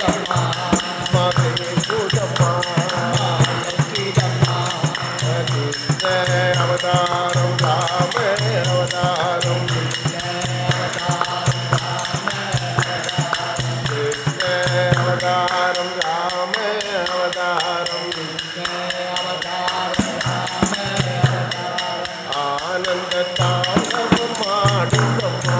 அவதாரம் ராம அவதாரம் கிருஷ்ண அவதாரம் ராம அவதாரம் ஆனந்த தாண்டவம் ஆடுதம்மா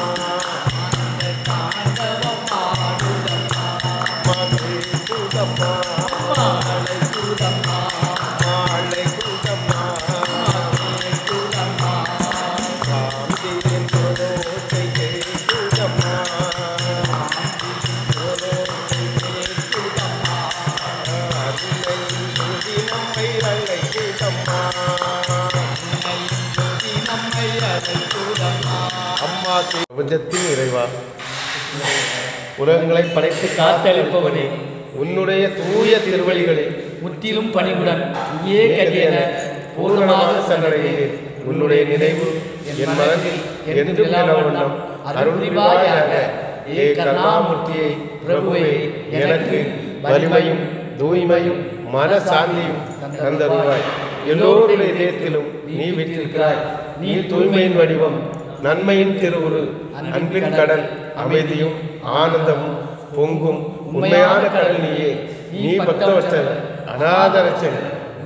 மகை குதம்மா மாலை குதம்மா ராமதேவன் குலோத்தையே குதம்மா அருளை துதி நம்மை அலை குதம்மா அம்மா பிரபஞ்சத்தின் இறைவா உலகங்களை படைத்து காத்தளிப்பவனே உன்னுடைய தூய திருவழிகளை முற்றிலும் பணிவுடன் நீயே கரியன பூர்ணமாக சங்கடையே உன்னுடைய நினைவு என் மனதில் என்றும் நிலவண்ணம் அருள் புரிவாயாக ஏ கருணாமூர்த்தியை பிரபுவே எனக்கு வலிமையும் தூய்மையும் மன சாந்தியும் தந்தருவாய் எல்லோருடைய இதயத்திலும் நீ விட்டிருக்கிறாய் நீ தூய்மையின் வடிவம் நன்மையின் திருவுரு அன்பின் கடல் அமைதியும் ஆனந்தமும் பொங்கும் உண்மையான கடல் நீயே நீ பக்தவச்சல் அநாதரச்சல்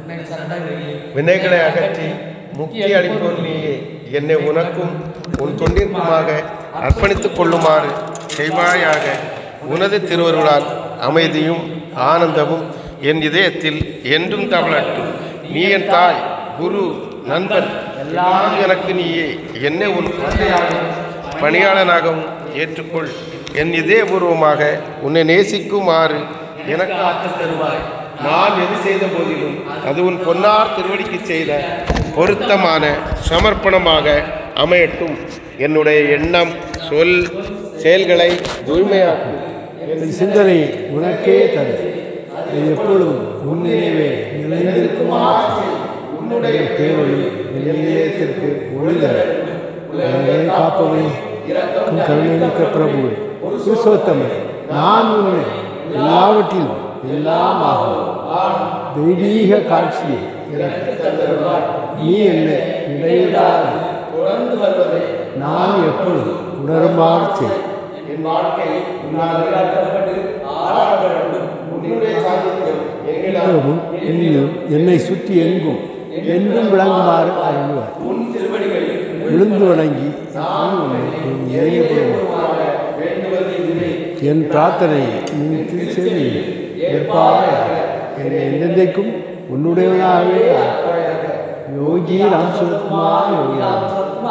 வினைகளை அகற்றி முக்கிய அளிப்போர் நீயே என்னை உனக்கும் உன் தொண்டிற்குமாக அர்ப்பணித்துக் கொள்ளுமாறு செய்வாயாக உனது திருவருளால் அமைதியும் ஆனந்தமும் என் இதயத்தில் என்றும் தவளட்டும் நீ என் தாய் குரு நண்பன் எல்லாம் எனக்கு நீயே என்னை உன் குழந்தையாகவும் பணியாளனாகவும் ஏற்றுக்கொள் என் இதயபூர்வமாக உன்னை நேசிக்குமாறு எனக்கு ஆற்றல் தருவாய் நான் எது செய்த போதிலும் அது உன் பொன்னார் திருவடிக்கு செய்த பொருத்தமான சமர்ப்பணமாக அமையட்டும் என்னுடைய எண்ணம் சொல் செயல்களை தூய்மையாக்கும் என் சிந்தனை உனக்கே தரு இது எப்பொழுதும் உன் நினைவே நிலைந்திருக்குமா உன்னுடைய தேவையும் என் இதயத்திற்கு ஒளிதர உலகை காப்பவனே உன் கருணைமிக்க பிரபுவே புருஷோத்தமன் நான் உன்னை எல்லாவற்றிலும் எல்லாமாகும் தெய்வீக காட்சியை எனக்கு தந்தருவாய். நீ என்னை இடைவிடாது தொடர்ந்து வருவதை நான் எப்பொழுதும் உணருமாறு செய் என் வாழ்க்கை உன்னால் வழிகாட்டப்பட்டு ஆளாக வேண்டும் உன்னுடைய சாதித்தம் எங்களிடம் எங்கும் என்னிலும் என்னை சுற்றி எங்கும் என்றும் விளங்குமாறு அருள்வார் உன் திருவடிகளில் விழுந்து வணங்கி நான் உன்னை என் இறையபுரமாக வேண்டுவது இதுவே என் பிரார்த்தனையை நீ திருச்செவி ஏற்பாயாக என்னை எந்தெந்தைக்கும் உன்னுடையவனாகவே ஆக்குவாயாக. யோகி ராம் சுரத்குமார் யோகி ராம்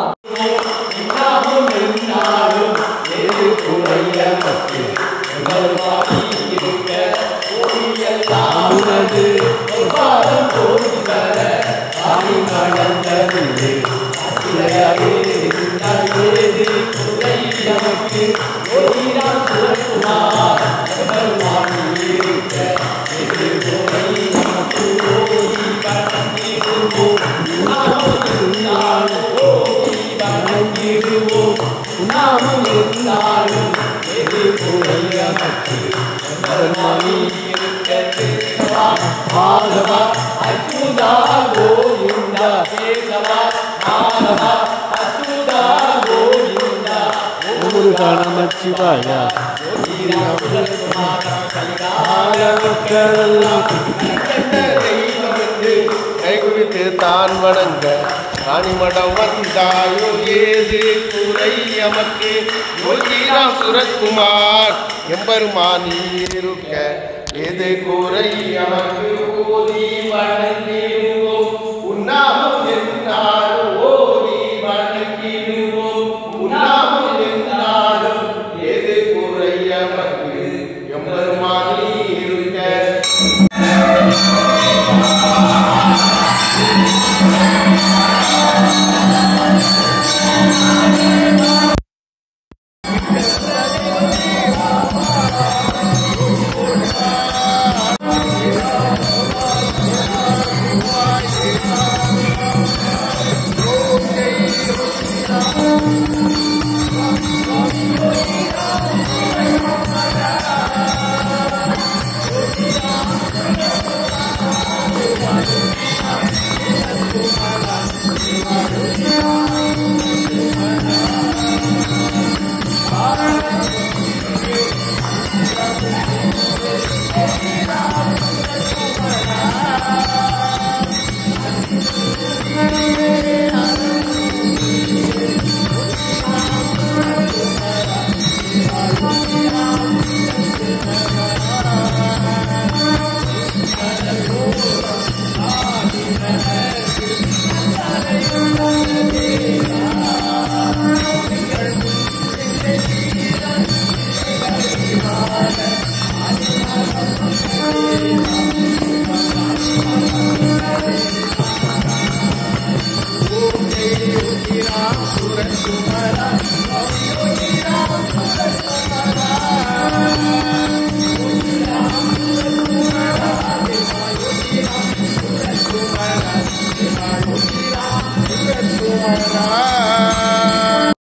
முருகா நமச்சிவாய கைகுவித்து தான் வணங்க ராணிமடம் வந்தாயோ ஏது குறை எமக்கு யோகிராம் சுரத்குமார் எம்பெருமான் இருக்க ஏது குறை எமக்கு ஓதி வணங்கிடுவோம் உன்னாமம் என்னாலும் ஓதி வணங்கிடுவோம் உன்னாமம் என்னாலும் ஏது குறை எமக்கு எம்பெருமான் இருக்க Thank நமः